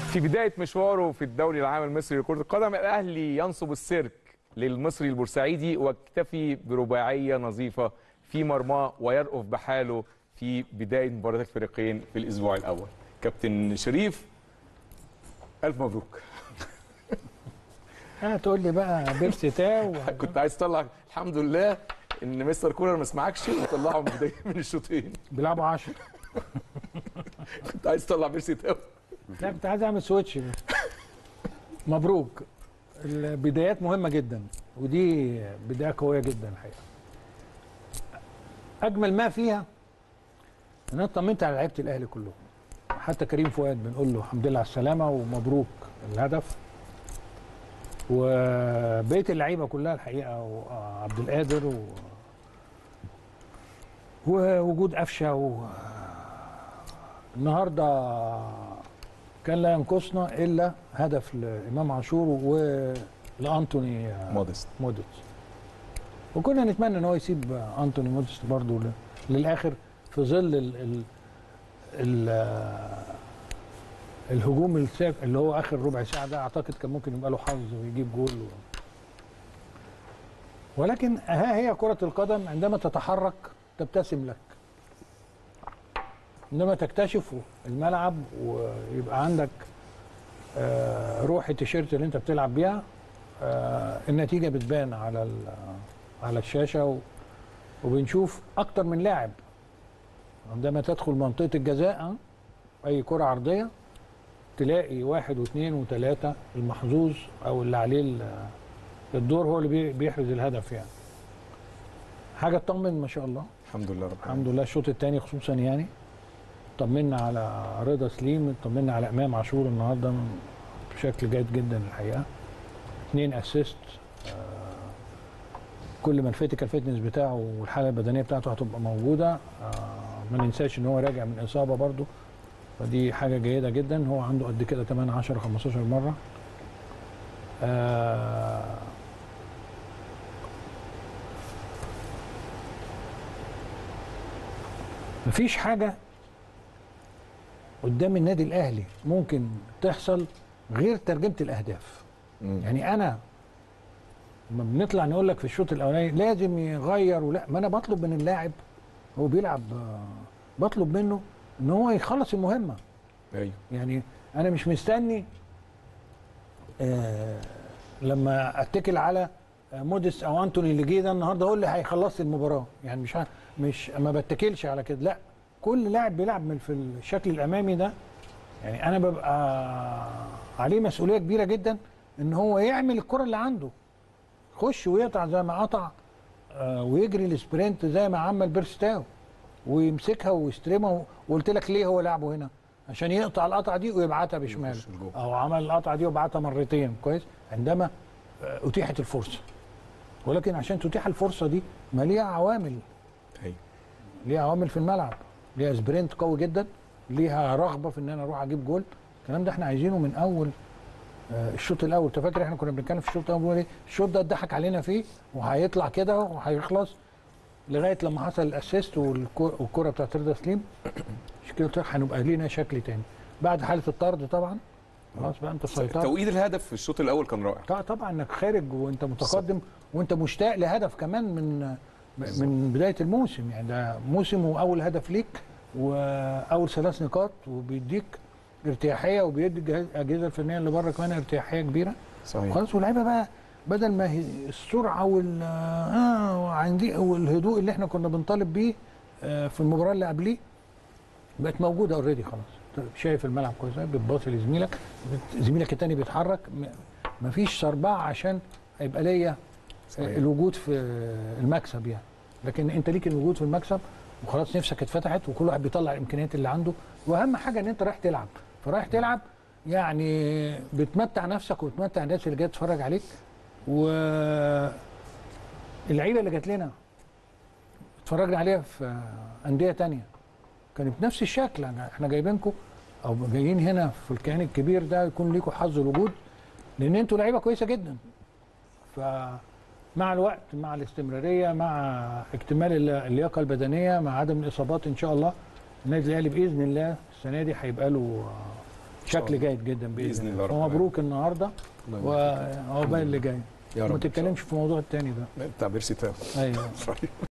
في بداية مشواره في الدوري العام المصري لكرة القدم الأهلي ينصب السيرك للمصري البورسعيدي واكتفي برباعية نظيفة في مرماه ويرأف بحاله في بداية مباراة الفريقين في الأسبوع الأول كابتن شريف ألف مبروك اه تقول لي بقى بيرسي تاو كنت عايز تطلع الحمد لله ان مستر كولر ما سمعكش وطلعه من بداية من الشوطين بيلعبوا 10 كنت عايز تطلع بيرسي تاو لا كنت عايز اعمل سويتش مبروك البدايات مهمه جدا ودي بدايه قويه جدا الحقيقه اجمل ما فيها ان انا طمنت على لعيبه الاهلي كلهم حتى كريم فؤاد بنقول له الحمد لله على السلامه ومبروك الهدف وبقيه اللعيبه كلها الحقيقه وعبد القادر و... ووجود قفشه و... النهارده كان لا ينقصنا الا هدف لامام عاشور ولانتوني مودست موديتس وكنا نتمنى ان هو يسيب انتوني موديتس برضه ل- للاخر في ظل ال ال ال الهجوم الساك اللي هو اخر ربع ساعه ده اعتقد كان ممكن يبقى له حظ ويجيب جول و... ولكن ها هي كره القدم عندما تتحرك تبتسم لك عندما تكتشف الملعب ويبقى عندك آه، روح التيشيرت اللي انت بتلعب بيها آه، النتيجه بتبان على ال- على الشاشه و- وبنشوف اكتر من لاعب عندما تدخل منطقه الجزاء آه، اي كره عرضيه تلاقي واحد واثنين وثلاثه المحظوظ او اللي عليه ال- الدور هو اللي بي- بيحرز الهدف يعني حاجه تطمن ما شاء الله الحمد لله رب الحمد لله الشوط الثاني خصوصا يعني طمنا على رضا سليم طمنا على امام عاشور النهارده بشكل جيد جدا الحقيقه اثنين اسيست كل ما الفيتيكال فيتنس بتاعه والحاله البدنيه بتاعته هتبقى موجوده آه، ما ننساش ان هو راجع من اصابه برده فدي حاجه جيده جدا هو عنده قد كده كمان 10 15 مره آه مفيش حاجه قدام النادي الاهلي ممكن تحصل غير ترجمه الاهداف مم. يعني انا لما بنطلع نقول لك في الشوط الاولاني لازم يغير ولا ما انا بطلب من اللاعب هو بيلعب آه، بطلب منه ان هو يخلص المهمه ايوه يعني انا مش مستني آه لما اتكل على آه، موديس او انتوني اللي جه ده النهارده هو اللي هيخلص لي المباراه يعني مش ه- مش ما بتكلش على كده لا كل لاعب بيلعب من في الشكل الامامي ده يعني انا ببقى عليه مسؤوليه كبيره جدا ان هو يعمل الكره اللي عنده يخش ويقطع زي ما قطع آه، ويجري السبرنت زي ما عمل بيرستاو ويمسكها ويستلمها وقلت لك ليه هو لعبه هنا عشان يقطع القطعه دي ويبعتها بشماله يخش لجوه. او عمل القطعه دي وبعتها مرتين كويس عندما آه، اتيحت الفرصه ولكن عشان تتيح الفرصه دي ما ليها عوامل ايوه ليها عوامل في الملعب ليها سبرنت قوي جدا ليها رغبه في ان انا اروح اجيب جول الكلام ده احنا عايزينه من اول آه، الشوط الاول انت فاكر احنا كنا بنتكلم في الشوط الاول بنقول ايه الشوط ده اتضحك علينا فيه وهيطلع كده وهيخلص لغايه لما حصل الاسيست والكو- والكره بتاعت رضا سليم مش كده قلت لك هنبقى لينا شكل تاني بعد حاله الطرد طبعا خلاص بقى انت سيطرت توقيت الهدف في الشوط الاول كان رائع ط- طبعا انك خارج وانت متقدم وانت مشتاق لهدف كمان من من بدايه الموسم يعني ده موسم واول هدف ليك واول ثلاث نقاط وبيديك ارتياحيه وبيدي الجهاز- الاجهزه الفنيه اللي بره كمان ارتياحيه كبيره صحيح خلاص واللعيبه بقى بدل ما هي السرعه وال آه وعندي والهدوء اللي احنا كنا بنطالب بيه آه في المباراه اللي قبليه بقت موجوده اوريدي خلاص شايف الملعب كويس بتباصي لزميلك بت- زميلك التاني بيتحرك م- مفيش صربعه عشان هيبقى ليا صحيح. الوجود في المكسب يعني لكن انت ليك الوجود في المكسب وخلاص نفسك اتفتحت وكل واحد بيطلع الامكانيات اللي عنده واهم حاجه ان انت رايح تلعب فرايح تلعب يعني بتمتع نفسك وتمتع الناس اللي جايه تتفرج عليك و اللعيبه اللي جات لنا اتفرجنا عليها في انديه تانية كانت بنفس الشكل أنا- احنا جايبينكم او جايين هنا في الكيان الكبير ده يكون ليكم حظ الوجود لان انتوا لعيبه كويسه جدا فمع الوقت مع الاستمراريه مع اكتمال ال- اللياقه البدنيه مع عدم الاصابات ان شاء الله النادي الاهلي باذن الله السنه دي هيبقى له بشكل جيد جدا بإذن باذن الله الله رب العالمين. فمبروك النهارده الله يبارك وعقبال اللي جاي يا رب ما تتكلمش في الموضوع الثاني ده تعبير ستام ايوه